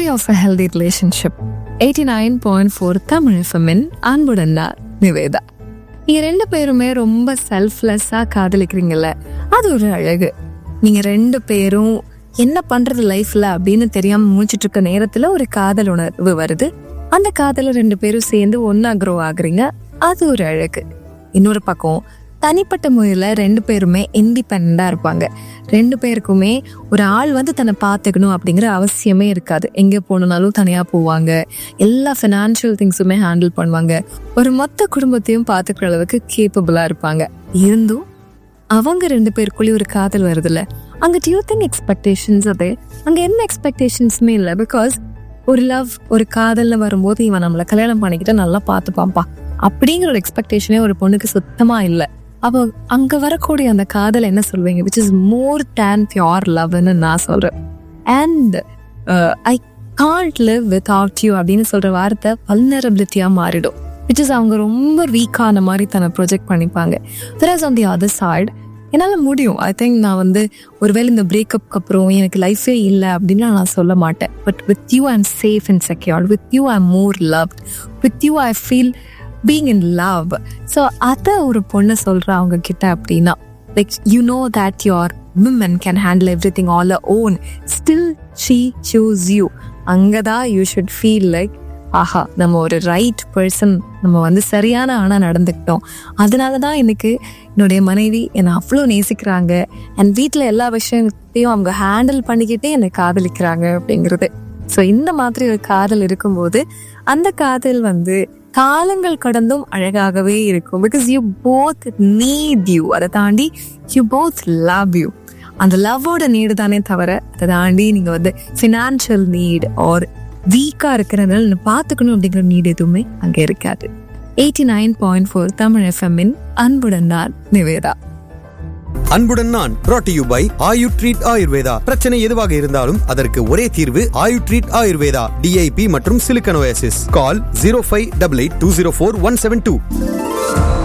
of a healthy relationship eighty nine point four Tamil எஃப்எம்மின் அன்புடன் நான் நிவேதா நீங்க ரெண்டு பேருமே ரொம்ப செல்ஃப்லெஸ்ஸா காதலிக்கிறீங்கல்ல அது ஒரு அழகு நீங்க ரெண்டு பேரும் என்ன பண்றது லைஃப்ல அப்படின்னு தெரியாம முடிச்சிட்டு இருக்க நேரத்துல ஒரு காதல் உணர்வு வருது அந்த காதல ரெண்டு பேரும் சேர்ந்து ஒன்னா க்ரோ ஆகுறீங்க அது ஒரு அழகு இன்னொரு பக்கம் தனிப்பட்ட முறையில் ரெண்டு பேருமே இண்டிபெண்டாக இருப்பாங்க ரெண்டு பேருக்குமே ஒரு ஆள் வந்து தன்னை பார்த்துக்கணும் அப்படிங்கிற அவசியமே இருக்காது எங்கே போனாலும் தனியாக போவாங்க எல்லா ஃபினான்ஷியல் திங்ஸுமே ஹேண்டில் பண்ணுவாங்க ஒரு மொத்த குடும்பத்தையும் பார்த்துக்கிற அளவுக்கு கேப்பபிளாக இருப்பாங்க இருந்தும் அவங்க ரெண்டு பேருக்குள்ளேயும் ஒரு காதல் வருதுல்ல அங்கே டியூ திங் எக்ஸ்பெக்டேஷன்ஸ் அது அங்கே என்ன எக்ஸ்பெக்டேஷன்ஸுமே இல்லை பிகாஸ் ஒரு லவ் ஒரு காதல்னு வரும்போது இவன் நம்மளை கல்யாணம் பண்ணிக்கிட்டு நல்லா பார்த்துப்பான்ப்பா அப்படிங்கிற ஒரு எக்ஸ்பெக்டேஷனே ஒரு பொண்ணுக்கு சுத்தமா இல்லை அப்போ அங்க வரக்கூடிய அந்த காதல் என்ன சொல்வீங்க which is more than pure லவ்னு நான் சொல்றேன் and I can't live without you அப்படின்னு சொல்ற வார்த்தை வல்னரபிலிட்டியா மாறிடும் விச் இஸ் அவங்க ரொம்ப வீக்கான மாதிரி தன்னை ப்ரொஜெக்ட் பண்ணிப்பாங்க there on the other side என்னால் முடியும் ஐ திங்க் நான் வந்து ஒருவேளை இந்த பிரேக்கப்க்கு அப்புறம் எனக்கு லைஃபே இல்லை அப்படின்னு நான் சொல்ல மாட்டேன் but with you I'm safe and secured with you I'm more love with you I feel being in love so அதை ஒரு பொண்ணு சொல்கிறா அவங்க கிட்ட அப்படின்னா like you know that your women can handle everything all alone still she choose you அங்கே தான் you should feel like ஆஹா நம்ம ஒரு ரைட் பர்சன் நம்ம வந்து சரியான ஆணா நடந்துக்கிட்டோம் அதனால தான் எனக்கு என்னுடைய மனைவி என்னை அவ்வளோ நேசிக்கிறாங்க அண்ட் வீட்டில் எல்லா விஷயத்தையும் அவங்க ஹேண்டில் பண்ணிக்கிட்டே என்னை காதலிக்கிறாங்க அப்படிங்கிறது ஸோ இந்த மாதிரி ஒரு காதல் இருக்கும்போது அந்த காதல் வந்து காலங்கள் கடந்தும் அழகாகவே இருக்கும் because you both need you அதை தாண்டி யூ போத் லவ் யூ அந்த லவ்வோட நீடு தானே தவிர அதை தாண்டி நீங்கள் வந்து ஃபினான்ஷியல் நீட் ஆர் வீக்காக இருக்கிறதுனால பார்த்துக்கணும் அப்படிங்கிற நீடு எதுவுமே அங்கே இருக்காது eighty nine point four Tamil எஃப்எம்மின் அன்புடன் நான் நிவேதா அன்புடன் நான் brought to you by Ayu treat Ayurveda பிரச்சனை எதுவாக இருந்தாலும் அதற்கு ஒரே தீர்வு ஆயு ட்ரீட் ஆயுர்வேதா டிஐபி மற்றும் சிலிக்கனோசிஸ் call zero five double eight two zero four one seven two